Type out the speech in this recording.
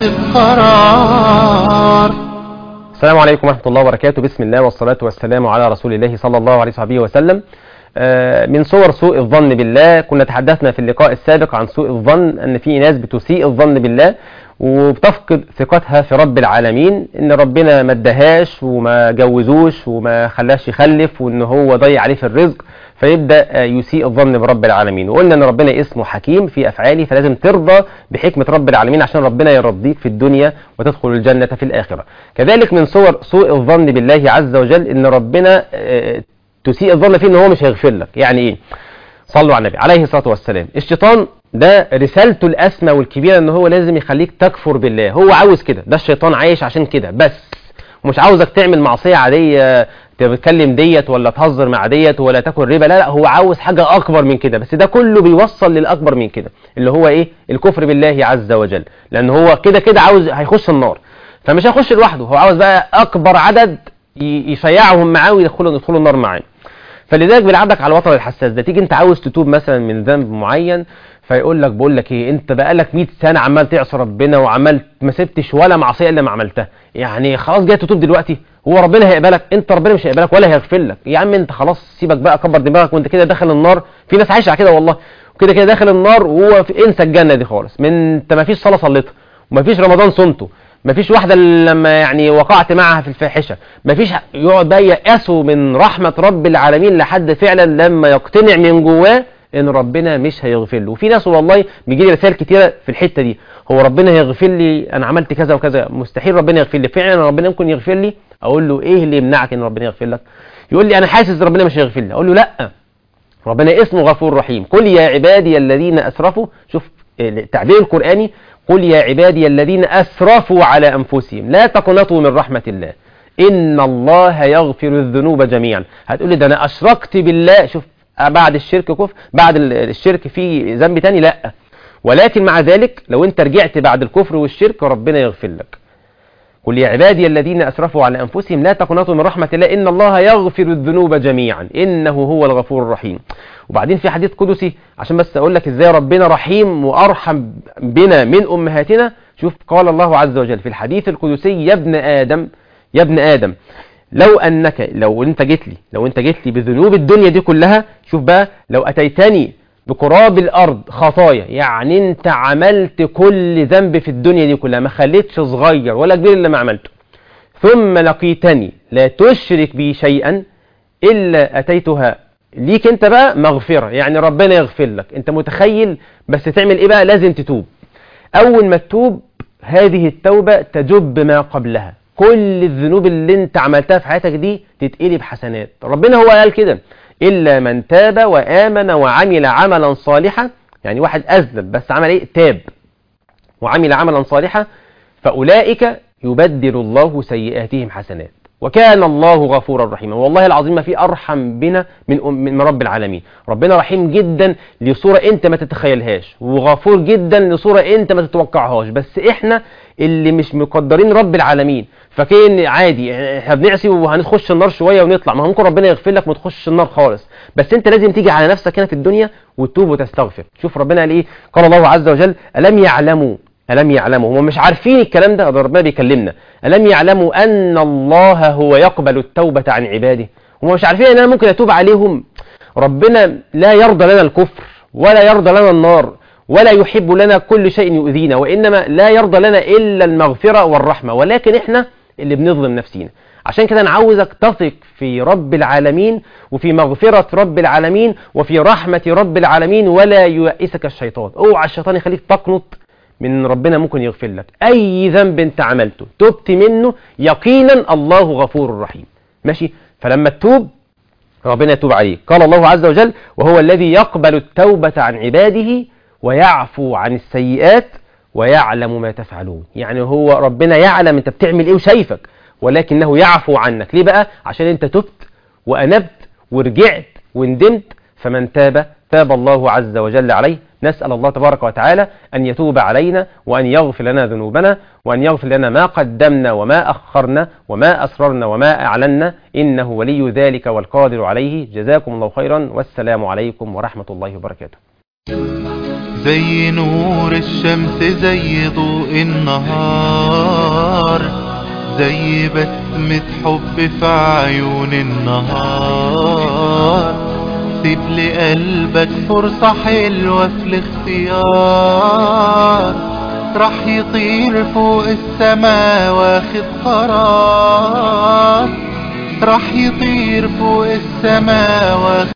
قرار السلام عليكم ورحمة الله وبركاته بسم الله والصلاة والسلام على رسول الله صلى الله عليه وصحبه وسلم آه، من صور سوء الظن بالله كنا تحدثنا في اللقاء السابق عن سوء الظن أن في ناس بتسيء الظن بالله وبتفقد ثقتها في رب العالمين ان ربنا ما ادهاش وما جوزوش وما خلاش يخلف وان هو ضيع عليه في الرزق فيبدا آه، يسيء الظن برب العالمين وقلنا ان ربنا اسمه حكيم في افعاله فلازم ترضى بحكمه رب العالمين عشان ربنا يرضيك في الدنيا وتدخل الجنه في الاخره كذلك من صور سوء الظن بالله عز وجل ان ربنا آه، تسيء الظن فيه ان هو مش هيغفر لك يعني ايه صلوا على النبي عليه الصلاه والسلام الشيطان ده رسالته الاسمى والكبيره ان هو لازم يخليك تكفر بالله هو عاوز كده ده الشيطان عايش عشان كده بس ومش عاوزك تعمل معصيه عاديه تتكلم ديت ولا تهزر مع ديت ولا تاكل ربا لا لا هو عاوز حاجه اكبر من كده بس ده كله بيوصل للاكبر من كده اللي هو ايه الكفر بالله عز وجل لان هو كده كده عاوز هيخش النار فمش هيخش لوحده هو عاوز بقى اكبر عدد ي- يشيعهم معاه ويدخلوا يدخلوا النار معاه فلذلك بيلعبك على الوتر الحساس ده تيجي انت عاوز تتوب مثلا من ذنب معين فيقول لك بقول لك ايه انت بقالك 100 سنه عمال تعصي ربنا وعمال ما سبتش ولا معصيه الا ما عملتها يعني خلاص جاي تتوب دلوقتي هو ربنا هيقبلك انت ربنا مش هيقبلك ولا هيغفر لك يا عم انت خلاص سيبك بقى كبر دماغك وانت كده داخل النار في ناس عايشه على كده والله وكده كده داخل النار وهو في انسى الجنه دي خالص من انت ما فيش صلاه صليتها وما فيش رمضان صمته ما فيش واحدة اللي لما يعني وقعت معها في الفاحشة ما فيش يقعد بقى يأسوا من رحمة رب العالمين لحد فعلا لما يقتنع من جواه ان ربنا مش هيغفر له وفي ناس والله بيجي لي رسائل كتيرة في الحتة دي هو ربنا هيغفر لي انا عملت كذا وكذا مستحيل ربنا يغفر لي فعلا ربنا ممكن يغفر لي اقول له ايه اللي يمنعك ان ربنا يغفر لك يقول لي انا حاسس ربنا مش هيغفر لي اقول له لا ربنا اسمه غفور رحيم قل يا عبادي الذين اسرفوا شوف التعبير القرآني قل يا عبادي الذين أسرفوا على أنفسهم لا تقنطوا من رحمة الله إن الله يغفر الذنوب جميعا هتقول لي ده أنا أشركت بالله شوف بعد الشرك كفر بعد ال- الشرك في ذنب تاني لا ولكن مع ذلك لو انت رجعت بعد الكفر والشرك ربنا يغفر لك قل يا عبادي الذين أسرفوا على أنفسهم لا تقنطوا من رحمة الله إن الله يغفر الذنوب جميعا إنه هو الغفور الرحيم وبعدين في حديث قدسي عشان بس أقول لك إزاي ربنا رحيم وأرحم بنا من أمهاتنا شوف قال الله عز وجل في الحديث القدسي يا ابن آدم يا ابن آدم لو أنك لو أنت جيت لي لو أنت جيت لي بذنوب الدنيا دي كلها شوف بقى لو أتيتني بقراب الأرض خطايا يعني أنت عملت كل ذنب في الدنيا دي كلها ما خليتش صغير ولا كبير اللي ما عملته ثم لقيتني لا تشرك بي شيئا إلا أتيتها ليك أنت بقى مغفرة يعني ربنا يغفر لك أنت متخيل بس تعمل إيه بقى لازم تتوب أول ما تتوب هذه التوبة تجب ما قبلها كل الذنوب اللي انت عملتها في حياتك دي تتقلب حسنات ربنا هو قال كده إلا من تاب وآمن وعمل عملا صالحا يعني واحد أذنب بس عمل إيه تاب وعمل عملا صالحا فأولئك يبدل الله سيئاتهم حسنات وكان الله غفورا رحيما والله العظيم ما في أرحم بنا من, أم- من رب العالمين ربنا رحيم جدا لصورة أنت ما تتخيلهاش وغفور جدا لصورة أنت ما تتوقعهاش بس إحنا اللي مش مقدرين رب العالمين فكان عادي احنا بنعصي وهنخش النار شويه ونطلع ما هو ممكن ربنا يغفر لك ما تخش النار خالص بس انت لازم تيجي على نفسك هنا في الدنيا وتتوب وتستغفر شوف ربنا قال ايه قال الله عز وجل الم يعلموا ألم يعلموا هم مش عارفين الكلام ده ده ربنا بيكلمنا ألم يعلموا أن الله هو يقبل التوبة عن عباده هم مش عارفين أن أنا ممكن أتوب عليهم ربنا لا يرضى لنا الكفر ولا يرضى لنا النار ولا يحب لنا كل شيء يؤذينا وإنما لا يرضى لنا إلا المغفرة والرحمة ولكن إحنا اللي بنظلم نفسينا عشان كده أنا عاوزك تثق في رب العالمين وفي مغفرة رب العالمين وفي رحمة رب العالمين ولا ييأسك الشيطان اوعى الشيطان يخليك تقنط من ربنا ممكن يغفر لك أي ذنب أنت عملته تبت منه يقينا الله غفور رحيم ماشي فلما تتوب ربنا يتوب عليك قال الله عز وجل وهو الذي يقبل التوبة عن عباده ويعفو عن السيئات ويعلم ما تفعلون يعني هو ربنا يعلم انت بتعمل ايه وشايفك ولكنه يعفو عنك ليه بقى عشان انت تبت وأنبت ورجعت وندمت فمن تاب تاب الله عز وجل عليه نسأل الله تبارك وتعالى أن يتوب علينا وأن يغفر لنا ذنوبنا وأن يغفر لنا ما قدمنا وما أخرنا وما أسررنا وما أعلنا إنه ولي ذلك والقادر عليه جزاكم الله خيرا والسلام عليكم ورحمة الله وبركاته زي نور الشمس زي ضوء النهار زي بسمة حب في عيون النهار سيب لقلبك فرصة حلوة في الاختيار راح يطير فوق السما واخد قرار راح يطير فوق السما واخد